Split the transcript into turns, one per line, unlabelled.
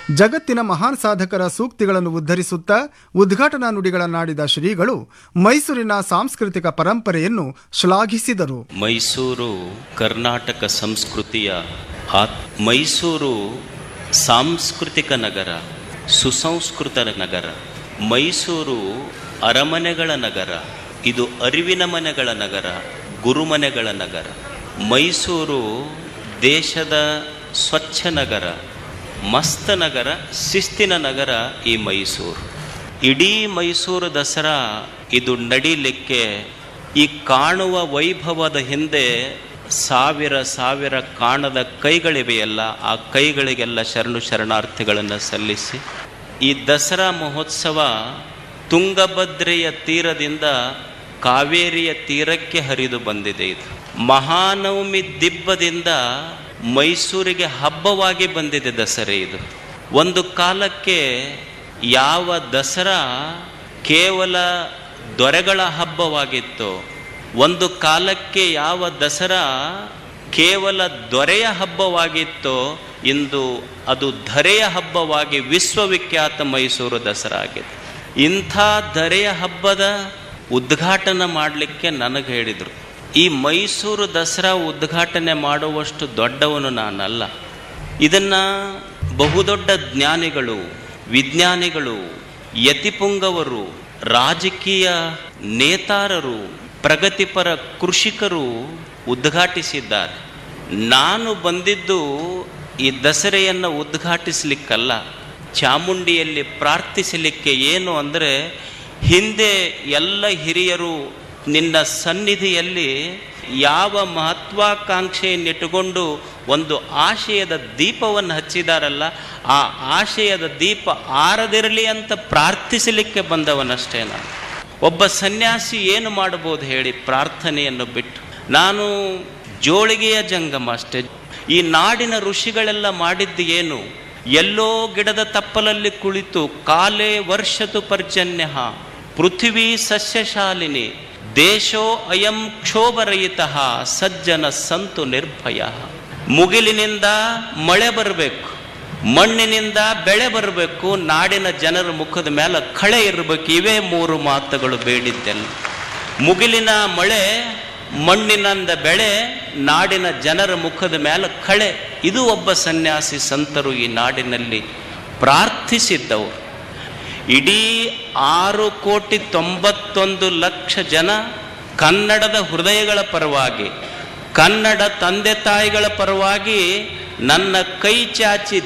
ಜಗತ್ತಿನ ಮಹಾನ್ ಸಾಧಕರ ಸೂಕ್ತಿಗಳನ್ನು ಉದ್ಧರಿಸುತ್ತಾ ಉದ್ಘಾಟನಾ ನುಡಿಗಳನ್ನಾಡಿದ ಶ್ರೀಗಳು ಮೈಸೂರಿನ ಸಾಂಸ್ಕೃತಿಕ ಪರಂಪರೆಯನ್ನು ಶ್ಲಾಘಿಸಿದರು
ಮೈಸೂರು ಕರ್ನಾಟಕ ಸಂಸ್ಕೃತಿಯ ಆತ್ ಮೈಸೂರು ಸಾಂಸ್ಕೃತಿಕ ನಗರ ಸುಸಂಸ್ಕೃತ ನಗರ ಮೈಸೂರು ಅರಮನೆಗಳ ನಗರ ಇದು ಅರಿವಿನ ಮನೆಗಳ ನಗರ ಗುರುಮನೆಗಳ ನಗರ ಮೈಸೂರು ದೇಶದ ಸ್ವಚ್ಛ ನಗರ ಮಸ್ತ ನಗರ ಶಿಸ್ತಿನ ನಗರ ಈ ಮೈಸೂರು ಇಡೀ ಮೈಸೂರು ದಸರಾ ಇದು ನಡಿಲಿಕ್ಕೆ ಈ ಕಾಣುವ ವೈಭವದ ಹಿಂದೆ ಸಾವಿರ ಸಾವಿರ ಕಾಣದ ಕೈಗಳಿವೆಯಲ್ಲ ಆ ಕೈಗಳಿಗೆಲ್ಲ ಶರಣು ಶರಣಾರ್ಥಿಗಳನ್ನು ಸಲ್ಲಿಸಿ ಈ ದಸರಾ ಮಹೋತ್ಸವ ತುಂಗಭದ್ರೆಯ ತೀರದಿಂದ ಕಾವೇರಿಯ ತೀರಕ್ಕೆ ಹರಿದು ಬಂದಿದೆ ಇದು ಮಹಾನವಮಿ ದಿಬ್ಬದಿಂದ ಮೈಸೂರಿಗೆ ಹಬ್ಬವಾಗಿ ಬಂದಿದೆ ದಸರೆ ಇದು ಒಂದು ಕಾಲಕ್ಕೆ ಯಾವ ದಸರಾ ಕೇವಲ ದೊರೆಗಳ ಹಬ್ಬವಾಗಿತ್ತು ಒಂದು ಕಾಲಕ್ಕೆ ಯಾವ ದಸರಾ ಕೇವಲ ದೊರೆಯ ಹಬ್ಬವಾಗಿತ್ತೋ ಇಂದು ಅದು ಧರೆಯ ಹಬ್ಬವಾಗಿ ವಿಶ್ವವಿಖ್ಯಾತ ಮೈಸೂರು ದಸರಾ ಆಗಿದೆ ಇಂಥ ಧರೆಯ ಹಬ್ಬದ ಉದ್ಘಾಟನೆ ಮಾಡಲಿಕ್ಕೆ ನನಗೆ ಹೇಳಿದರು ಈ ಮೈಸೂರು ದಸರಾ ಉದ್ಘಾಟನೆ ಮಾಡುವಷ್ಟು ದೊಡ್ಡವನು ನಾನಲ್ಲ ಇದನ್ನು ಬಹುದೊಡ್ಡ ಜ್ಞಾನಿಗಳು ವಿಜ್ಞಾನಿಗಳು ಯತಿಪುಂಗವರು ರಾಜಕೀಯ ನೇತಾರರು ಪ್ರಗತಿಪರ ಕೃಷಿಕರು ಉದ್ಘಾಟಿಸಿದ್ದಾರೆ ನಾನು ಬಂದಿದ್ದು ಈ ದಸರೆಯನ್ನು ಉದ್ಘಾಟಿಸಲಿಕ್ಕಲ್ಲ ಚಾಮುಂಡಿಯಲ್ಲಿ ಪ್ರಾರ್ಥಿಸಲಿಕ್ಕೆ ಏನು ಅಂದರೆ ಹಿಂದೆ ಎಲ್ಲ ಹಿರಿಯರು ನಿನ್ನ ಸನ್ನಿಧಿಯಲ್ಲಿ ಯಾವ ಮಹತ್ವಾಕಾಂಕ್ಷೆಯನ್ನಿಟ್ಟುಕೊಂಡು ಒಂದು ಆಶಯದ ದೀಪವನ್ನು ಹಚ್ಚಿದಾರಲ್ಲ ಆ ಆಶಯದ ದೀಪ ಆರದಿರಲಿ ಅಂತ ಪ್ರಾರ್ಥಿಸಲಿಕ್ಕೆ ಬಂದವನಷ್ಟೇ ನಾನು ಒಬ್ಬ ಸನ್ಯಾಸಿ ಏನು ಮಾಡಬಹುದು ಹೇಳಿ ಪ್ರಾರ್ಥನೆಯನ್ನು ಬಿಟ್ಟು ನಾನು ಜೋಳಿಗೆಯ ಜಂಗಮ ಅಷ್ಟೇ ಈ ನಾಡಿನ ಋಷಿಗಳೆಲ್ಲ ಮಾಡಿದ್ದು ಏನು ಎಲ್ಲೋ ಗಿಡದ ತಪ್ಪಲಲ್ಲಿ ಕುಳಿತು ಕಾಲೇ ವರ್ಷತು ಪರ್ಜನ್ಯ ಪೃಥ್ವಿ ಸಸ್ಯಶಾಲಿನಿ ದೇಶೋ ಅಯಂ ಕ್ಷೋಭರಹಿತ ಸಜ್ಜನ ಸಂತು ನಿರ್ಭಯ ಮುಗಿಲಿನಿಂದ ಮಳೆ ಬರಬೇಕು ಮಣ್ಣಿನಿಂದ ಬೆಳೆ ಬರಬೇಕು ನಾಡಿನ ಜನರ ಮುಖದ ಮೇಲೆ ಕಳೆ ಇರಬೇಕು ಇವೇ ಮೂರು ಮಾತುಗಳು ಬೇಡಿದ್ದೆಲ್ಲ ಮುಗಿಲಿನ ಮಳೆ ಮಣ್ಣಿನಿಂದ ಬೆಳೆ ನಾಡಿನ ಜನರ ಮುಖದ ಮೇಲೆ ಕಳೆ ಇದು ಒಬ್ಬ ಸನ್ಯಾಸಿ ಸಂತರು ಈ ನಾಡಿನಲ್ಲಿ ಪ್ರಾರ್ಥಿಸಿದ್ದವರು ಇಡೀ ಆರು ಕೋಟಿ ತೊಂಬತ್ತೊಂದು ಲಕ್ಷ ಜನ ಕನ್ನಡದ ಹೃದಯಗಳ ಪರವಾಗಿ ಕನ್ನಡ ತಂದೆ ತಾಯಿಗಳ ಪರವಾಗಿ ನನ್ನ ಕೈ ಚಾಚಿ